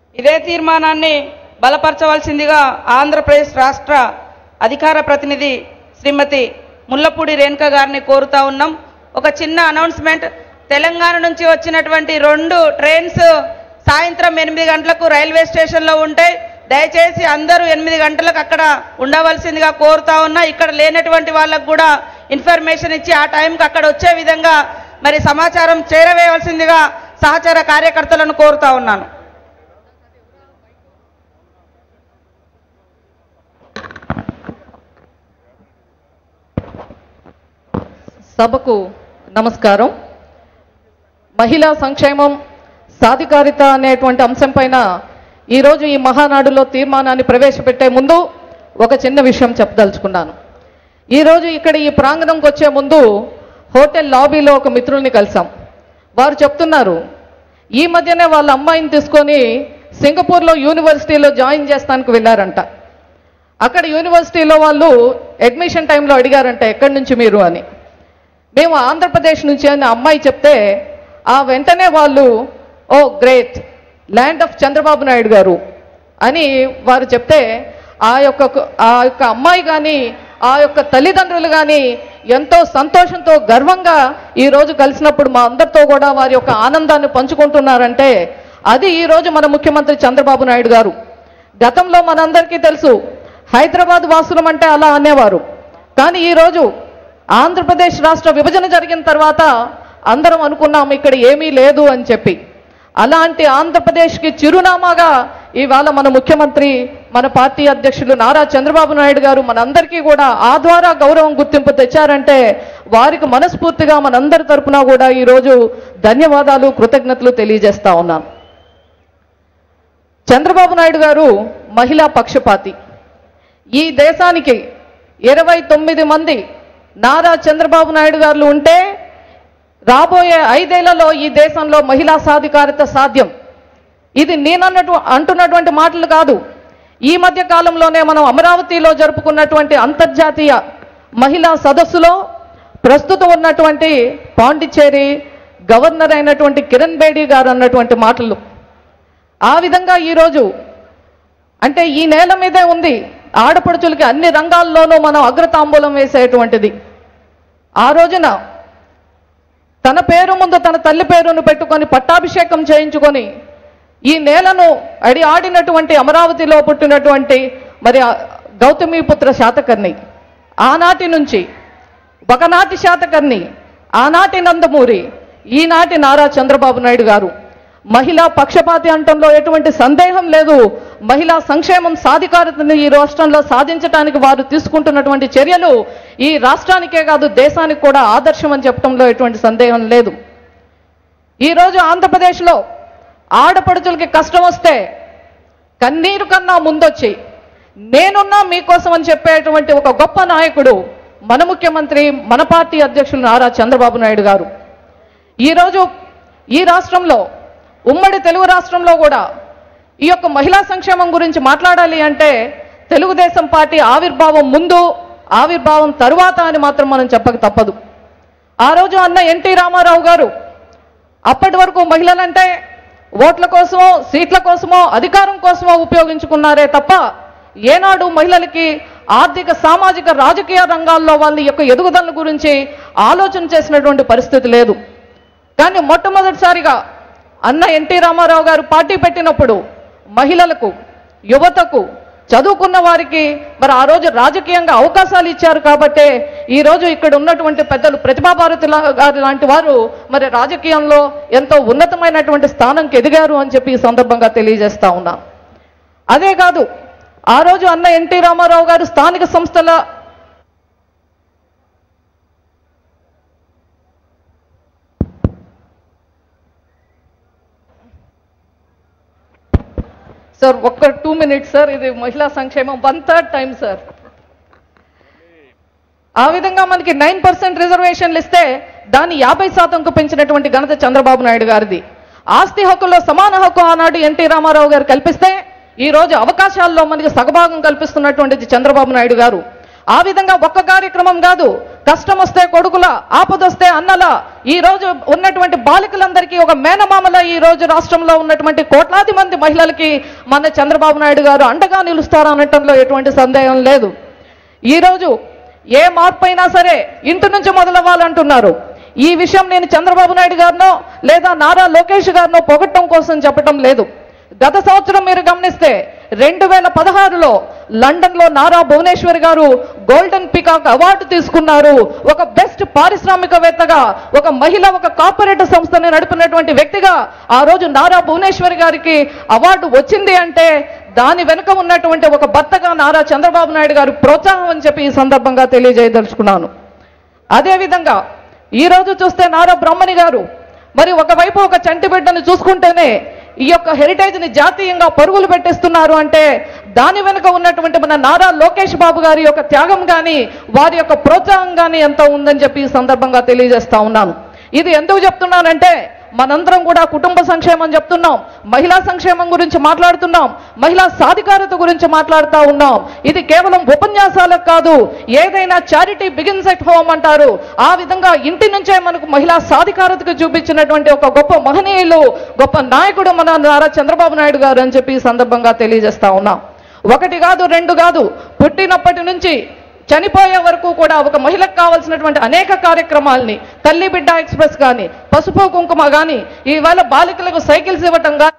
ఇదే తీర్మానాన్ని బలపరచవలసిందిగా ఆంధ్రప్రదేశ్ రాష్ట్ర అధికార ప్రతినిధి శ్రీమతి ముల్లపూడి రేణుక గారిని కోరుతా ఉన్నాం ఒక చిన్న అనౌన్స్మెంట్ తెలంగాణ నుంచి వచ్చినటువంటి రెండు ట్రైన్స్ సాయంత్రం ఎనిమిది గంటలకు రైల్వే స్టేషన్లో ఉంటాయి దయచేసి అందరూ ఎనిమిది గంటలకు అక్కడ ఉండవలసిందిగా కోరుతా ఉన్నా ఇక్కడ లేనటువంటి వాళ్ళకు కూడా ఇన్ఫర్మేషన్ ఇచ్చి ఆ టైంకి అక్కడ వచ్చే విధంగా మరి సమాచారం చేరవేయవలసిందిగా సహచార కార్యకర్తలను కోరుతా ఉన్నాను సభకు నమస్కారం మహిళా సంక్షేమం సాధికారిత అనేటువంటి అంశం పైన ఈరోజు ఈ మహానాడులో తీర్మానాన్ని ప్రవేశపెట్టే ముందు ఒక చిన్న విషయం చెప్పదలుచుకున్నాను ఈరోజు ఇక్కడ ఈ ప్రాంగణంకి వచ్చే ముందు హోటల్ లాబీలో ఒక మిత్రుల్ని కలిసాం వారు చెప్తున్నారు ఈ మధ్యనే వాళ్ళ అమ్మాయిని తీసుకొని సింగపూర్లో యూనివర్సిటీలో జాయిన్ చేస్తానికి వెళ్ళారంట అక్కడ యూనివర్సిటీలో వాళ్ళు అడ్మిషన్ టైంలో అడిగారంట ఎక్కడి నుంచి మీరు అని మేము ఆంధ్రప్రదేశ్ నుంచి అని అమ్మాయి చెప్తే ఆ వెంటనే వాళ్ళు O great land of Chandrababu Naidu garu అని వారు చెప్తే ఆ యొక్క ఆ యొక్క అమ్మాయి కానీ ఆ యొక్క తల్లిదండ్రులు కానీ ఎంతో సంతోషంతో గర్వంగా ఈ రోజు కలిసినప్పుడు మా అందరితో కూడా వారి యొక్క ఆనందాన్ని పంచుకుంటున్నారంటే అది ఈ రోజు మన ముఖ్యమంత్రి చంద్రబాబు నాయుడు గారు గతంలో మనందరికీ తెలుసు హైదరాబాద్ వాసులం అంటే అలా అనేవారు కానీ ఈరోజు ఆంధ్రప్రదేశ్ రాష్ట్ర విభజన జరిగిన తర్వాత అందరం అనుకున్నాం ఇక్కడ ఏమీ లేదు అని చెప్పి అలాంటి ఆంధ్రప్రదేశ్కి చిరునామాగా ఇవాళ మన ముఖ్యమంత్రి మన పార్టీ అధ్యక్షులు నారా చంద్రబాబు నాయుడు గారు మనందరికీ కూడా ఆ ద్వారా గౌరవం గుర్తింపు తెచ్చారంటే వారికి మనస్ఫూర్తిగా మనందరి తరపున కూడా ఈరోజు ధన్యవాదాలు కృతజ్ఞతలు తెలియజేస్తా ఉన్నాను చంద్రబాబు నాయుడు గారు మహిళా పక్షపాతి ఈ దేశానికి ఇరవై తొమ్మిది మంది నారా చంద్రబాబు నాయుడు గారు ఉంటే రాబోయే ఐదేళ్లలో ఈ దేశంలో మహిళా సాధికారత సాధ్యం ఇది నేనన్నట్టు అంటున్నటువంటి మాటలు కాదు ఈ మధ్య కాలంలోనే మనం అమరావతిలో జరుపుకున్నటువంటి అంతర్జాతీయ మహిళా సదస్సులో ప్రస్తుతం ఉన్నటువంటి పాండిచ్చేరి గవర్నర్ అయినటువంటి కిరణ్ బేడి గారు అన్నటువంటి మాటలు ఆ విధంగా ఈరోజు అంటే ఈ నేల మీదే ఉంది ఆడపడుచులకి అన్ని రంగాల్లోనూ మనం అగ్రతాంబూలం వేసేటువంటిది ఆ రోజున తన పేరు ముందు తన తల్లి పేరును పెట్టుకొని పట్టాభిషేకం చేయించుకొని ఈ నేలను అడి ఆడినటువంటి అమరావతిలో పుట్టినటువంటి మరి ఆ గౌతమీపుత్ర శాతకర్ణి ఆనాటి నుంచి ఒకనాటి శాతకర్ణి ఆనాటి నందమూరి ఈనాటి నారా చంద్రబాబు నాయుడు గారు మహిళా పక్షపాతి అంటంలో ఎటువంటి సందేహం లేదు మహిళా సంక్షేమం సాధికారతను ఈ రాష్ట్రంలో సాధించడానికి వారు తీసుకుంటున్నటువంటి చర్యలు ఈ రాష్ట్రానికే కాదు దేశానికి కూడా ఆదర్శం అని చెప్పడంలో ఎటువంటి సందేహం లేదు ఈరోజు ఆంధ్రప్రదేశ్లో ఆడపడుచులకి కష్టం వస్తే కన్నీరు కన్నా ముందొచ్చి నేనున్నా మీకోసం అని చెప్పేటువంటి ఒక గొప్ప నాయకుడు మన ముఖ్యమంత్రి మన పార్టీ అధ్యక్షులు నారా చంద్రబాబు నాయుడు గారు ఈరోజు ఈ రాష్ట్రంలో ఉమ్మడి తెలుగు రాష్ట్రంలో కూడా ఈ యొక్క మహిళా సంక్షేమం గురించి మాట్లాడాలి అంటే తెలుగుదేశం పార్టీ ఆవిర్భావం ముందు ఆవిర్భావం తరువాత అని మాత్రం మనం చెప్పక తప్పదు ఆ రోజు అన్న ఎన్టీ రామారావు గారు అప్పటి వరకు మహిళలంటే ఓట్ల కోసమో సీట్ల కోసమో అధికారం కోసమో ఉపయోగించుకున్నారే తప్ప ఏనాడు మహిళలకి ఆర్థిక సామాజిక రాజకీయ రంగాల్లో వాళ్ళ యొక్క ఎదుగుదల గురించి ఆలోచన చేసినటువంటి పరిస్థితి లేదు కానీ మొట్టమొదటిసారిగా అన్న ఎన్టీ రామారావు గారు పార్టీ పెట్టినప్పుడు మహిళలకు యువతకు చదువుకున్న వారికి మరి ఆ రోజు రాజకీయంగా అవకాశాలు ఇచ్చారు కాబట్టే ఈ రోజు ఇక్కడ ఉన్నటువంటి పెద్దలు ప్రతిభాభారతి లా- గారు లాంటి వారు మరి రాజకీయంలో ఎంతో ఉన్నతమైనటువంటి స్థానంకి ఎదిగారు అని చెప్పి ఈ సందర్భంగా తెలియజేస్తా ఉన్నాను అదే కాదు ఆ రోజు అన్న ఎన్టీ రామారావు గారు స్థానిక సంస్థల సార్ ఒక్క టూ మినిట్స్ సార్ ఇది మహిళా సంక్షేమం వన్ థర్డ్ టైం సార్ ఆ విధంగా మనకి నైన్ పర్సెంట్ రిజర్వేషన్లు ఇస్తే దాన్ని యాభై శాతంకు పెంచినటువంటి ఘనత చంద్రబాబు నాయుడు గారిది ఆస్తి హక్కుల్లో సమాన హక్కు ఆనాడు ఎన్టీ రామారావు గారు కల్పిస్తే ఈ రోజు అవకాశాల్లో మనకి సగభాగం కల్పిస్తున్నటువంటిది చంద్రబాబు నాయుడు గారు ఆ విధంగా ఒక్క కార్యక్రమం కాదు కష్టం వస్తే కొడుకుల ఆపదొస్తే అన్నల ఈ రోజు ఉన్నటువంటి బాలికలందరికీ ఒక మేనమామల ఈ రోజు రాష్ట్రంలో ఉన్నటువంటి కోట్లాది మంది మహిళలకి మన చంద్రబాబు నాయుడు గారు అండగా నిలుస్తారు అనటంలో ఎటువంటి సందేహం లేదు ఈ రోజు ఏ మార్పు అయినా సరే ఇంటి నుంచి మొదలవ్వాలంటున్నారు ఈ విషయం నేను చంద్రబాబు నాయుడు గారినో లేదా నారా లోకేష్ గారినో పొగట్టం కోసం చెప్పటం లేదు గత సంవత్సరం మీరు గమనిస్తే రెండు వేల పదహారులో లండన్లో నారా భువనేశ్వర్ గారు గోల్డెన్ పికాక్ అవార్డు తీసుకున్నారు ఒక బెస్ట్ పారిశ్రామికవేత్తగా ఒక మహిళ ఒక కార్పొరేట్ సంస్థని నడిపినటువంటి వ్యక్తిగా ఆ రోజు నారా భువనేశ్వర్ గారికి అవార్డు వచ్చింది అంటే దాని వెనుక ఉన్నటువంటి ఒక భర్తగా నారా చంద్రబాబు నాయుడు గారు ప్రోత్సాహం అని చెప్పి ఈ సందర్భంగా తెలియజేయదలుచుకున్నాను అదేవిధంగా ఈ రోజు చూస్తే నారా బ్రహ్మణి గారు మరి ఒకవైపు ఒక చంటి బిడ్డను చూసుకుంటేనే ఈ యొక్క హెరిటేజ్ని జాతీయంగా పరుగులు పెట్టిస్తున్నారు అంటే దాని వెనుక ఉన్నటువంటి మన నారా లోకేష్ బాబు గారి యొక్క త్యాగం కానీ వారి యొక్క ప్రోత్సాహం కానీ ఎంత ఉందని చెప్పి ఈ సందర్భంగా తెలియజేస్తా ఉన్నాను ఇది ఎందుకు చెప్తున్నానంటే మనందరం కూడా కుటుంబ సంక్షేమం చెప్తున్నాం మహిళా సంక్షేమం గురించి మాట్లాడుతున్నాం మహిళా సాధికారత గురించి మాట్లాడుతూ ఉన్నాం ఇది కేవలం ఉపన్యాసాలకు కాదు ఏదైనా చారిటీ బిగిన్స్ ఎట్ హోమ్ అంటారు ఆ విధంగా ఇంటి నుంచే మనకు మహిళా సాధికారతకు చూపించినటువంటి ఒక గొప్ప మహనీయులు గొప్ప నాయకుడు మన నారా చంద్రబాబు నాయుడు గారు అని చెప్పి ఈ సందర్భంగా తెలియజేస్తా ఉన్నాం ఒకటి కాదు రెండు కాదు పుట్టినప్పటి నుంచి చనిపోయే వరకు కూడా ఒక మహిళకు కావాల్సినటువంటి అనేక కార్యక్రమాల్ని తల్లి బిడ్డ ఎక్స్ప్రెస్ కానీ పసుపు కుంకుమ కానీ ఈవేళ బాలికలకు సైకిల్స్ ఇవ్వటం కానీ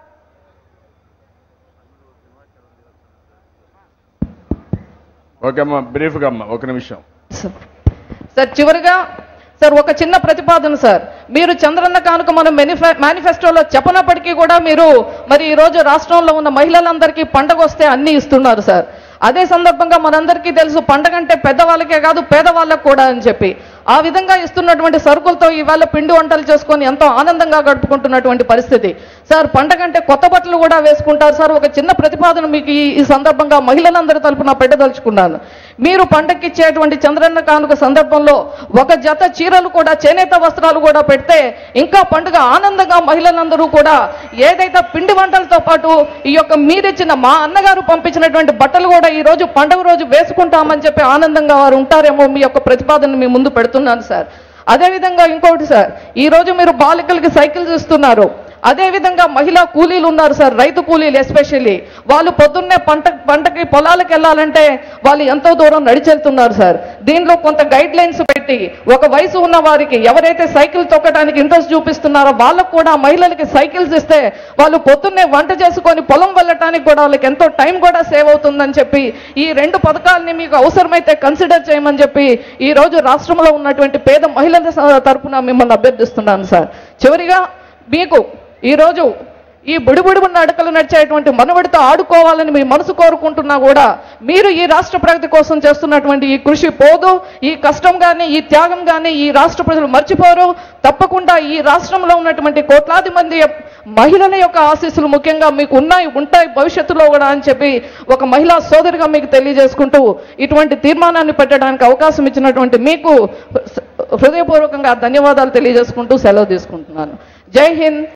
ఓకే అమ్మా బ్రీఫ్గా అమ్మా ఒక నిమిషం సార్ చివరిగా సార్ ఒక చిన్న ప్రతిపాదన సార్ మీరు చంద్రన్న కానుక మనం మేనిఫె మేనిఫెస్టోలో చెప్పనప్పటికీ కూడా మీరు మరి ఈ రోజు రాష్ట్రంలో ఉన్న మహిళలందరికీ పండగ వస్తే అన్ని ఇస్తున్నారు సార్ అదే సందర్భంగా మనందరికీ తెలుసు పండగ అంటే పెద్దవాళ్ళకే కాదు పేదవాళ్ళకు కూడా అని చెప్పి ఆ విధంగా ఇస్తున్నటువంటి సరుకులతో ఇవాళ పిండి వంటలు చేసుకొని ఎంతో ఆనందంగా గడుపుకుంటున్నటువంటి పరిస్థితి సార్ పండగ అంటే కొత్త బట్టలు కూడా వేసుకుంటారు సార్ ఒక చిన్న ప్రతిపాదన మీకు ఈ ఈ సందర్భంగా మహిళలందరి తరపున పెట్టదలుచుకున్నాను మీరు పండగకి ఇచ్చేటువంటి చంద్రన్న కానుక సందర్భంలో ఒక జత చీరలు కూడా చేనేత వస్త్రాలు కూడా పెడితే ఇంకా పండుగ ఆనందంగా మహిళలందరూ కూడా ఏదైతే పిండి వంటలతో పాటు ఈ యొక్క మీరిచ్చిన మా అన్నగారు పంపించినటువంటి బట్టలు కూడా ఈ రోజు పండుగ రోజు వేసుకుంటామని చెప్పి ఆనందంగా వారు ఉంటారేమో మీ యొక్క ప్రతిపాదన మీ ముందు పెడుతున్నాను సార్ అదేవిధంగా ఇంకొకటి సార్ ఈ రోజు మీరు బాలికలకి సైకిల్స్ ఇస్తున్నారు అదేవిధంగా మహిళా కూలీలు ఉన్నారు సార్ రైతు కూలీలు ఎస్పెషల్లీ వాళ్ళు పొద్దున్నే పంట పంటకి పొలాలకు వెళ్ళాలంటే వాళ్ళు ఎంతో దూరం నడిచెళ్తున్నారు సార్ దీనిలో కొంత గైడ్ లైన్స్ పెట్టి ఒక వయసు ఉన్న వారికి ఎవరైతే సైకిల్ తొక్కడానికి ఇంట్రెస్ట్ చూపిస్తున్నారో వాళ్ళకు కూడా మహిళలకి సైకిల్స్ ఇస్తే వాళ్ళు పొద్దున్నే వంట చేసుకొని పొలం వెళ్ళటానికి కూడా వాళ్ళకి ఎంతో టైం కూడా సేవ్ అవుతుందని చెప్పి ఈ రెండు పథకాలని మీకు అవసరమైతే కన్సిడర్ చేయమని చెప్పి ఈ రోజు రాష్ట్రంలో ఉన్నటువంటి పేద మహిళల స- తరపున మిమ్మల్ని అభ్యర్థిస్తున్నాను సార్ చివరిగా మీకు ఈరోజు ఈ బుడిబుడి నడకలు నడిచేటువంటి మనవడితో ఆడుకోవాలని మీ మనసు కోరుకుంటున్నా కూడా మీరు ఈ రాష్ట్ర ప్రగతి కోసం చేస్తున్నటువంటి ఈ కృషి పోదు ఈ కష్టం కానీ ఈ త్యాగం కానీ ఈ రాష్ట్ర ప్రజలు మర్చిపోరు తప్పకుండా ఈ రాష్ట్రంలో ఉన్నటువంటి కోట్లాది మంది మహిళల యొక్క ఆశీస్సులు ముఖ్యంగా మీకు ఉన్నాయి ఉంటాయి భవిష్యత్తులో కూడా అని చెప్పి ఒక మహిళా సోదరిగా మీకు తెలియజేసుకుంటూ ఇటువంటి తీర్మానాన్ని పెట్టడానికి అవకాశం ఇచ్చినటువంటి మీకు హృదయపూర్వకంగా ధన్యవాదాలు తెలియజేసుకుంటూ సెలవు తీసుకుంటున్నాను జై హింద్